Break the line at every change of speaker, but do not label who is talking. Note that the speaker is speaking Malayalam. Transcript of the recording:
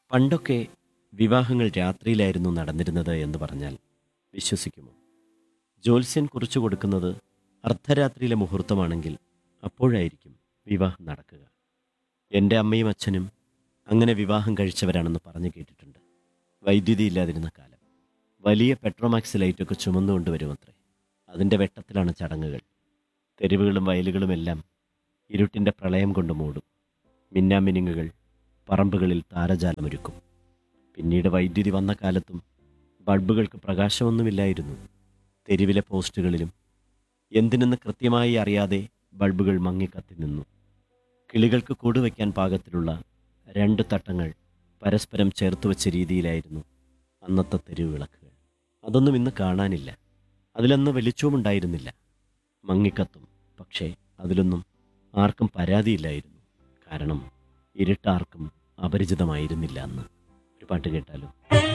പണ്ടൊക്കെ വിവാഹങ്ങൾ രാത്രിയിലായിരുന്നു നടന്നിരുന്നത് എന്ന് പറഞ്ഞാൽ വിശ്വസിക്കുമോ ജ്യോത്സ്യൻ കുറിച്ചു കൊടുക്കുന്നത് അർദ്ധരാത്രിയിലെ മുഹൂർത്തമാണെങ്കിൽ അപ്പോഴായിരിക്കും വിവാഹം നടക്കുക എൻ്റെ അമ്മയും അച്ഛനും അങ്ങനെ വിവാഹം കഴിച്ചവരാണെന്ന് പറഞ്ഞു കേട്ടിട്ടുണ്ട് വൈദ്യുതി ഇല്ലാതിരുന്ന കാലം വലിയ പെട്രോമാക്സ് ലൈറ്റൊക്കെ ചുമന്നുകൊണ്ട് വരുമത്രേ അതിൻ്റെ വെട്ടത്തിലാണ് ചടങ്ങുകൾ തെരുവുകളും വയലുകളുമെല്ലാം ഇരുട്ടിൻ്റെ പ്രളയം കൊണ്ട് മൂടും മിന്നാമിനുങ്ങുകൾ പറമ്പുകളിൽ താരജാലമൊരുക്കും പിന്നീട് വൈദ്യുതി വന്ന കാലത്തും ബൾബുകൾക്ക് പ്രകാശമൊന്നുമില്ലായിരുന്നു തെരുവിലെ പോസ്റ്റുകളിലും എന്തിനെന്ന് കൃത്യമായി അറിയാതെ ബൾബുകൾ മങ്ങിക്കത്തി നിന്നു കിളികൾക്ക് കൂടുവയ്ക്കാൻ പാകത്തിലുള്ള രണ്ട് തട്ടങ്ങൾ പരസ്പരം ചേർത്ത് വെച്ച രീതിയിലായിരുന്നു അന്നത്തെ തെരുവ് വിളക്കുകൾ അതൊന്നും ഇന്ന് കാണാനില്ല അതിലന്ന് വെളിച്ചവുമുണ്ടായിരുന്നില്ല മങ്ങിക്കത്തും പക്ഷേ അതിലൊന്നും ആർക്കും പരാതിയില്ലായിരുന്നു കാരണം ഇരുട്ടാർക്കും അപരിചിതമായിരുന്നില്ല അന്ന് ഒരു പാട്ട് കേട്ടാലോ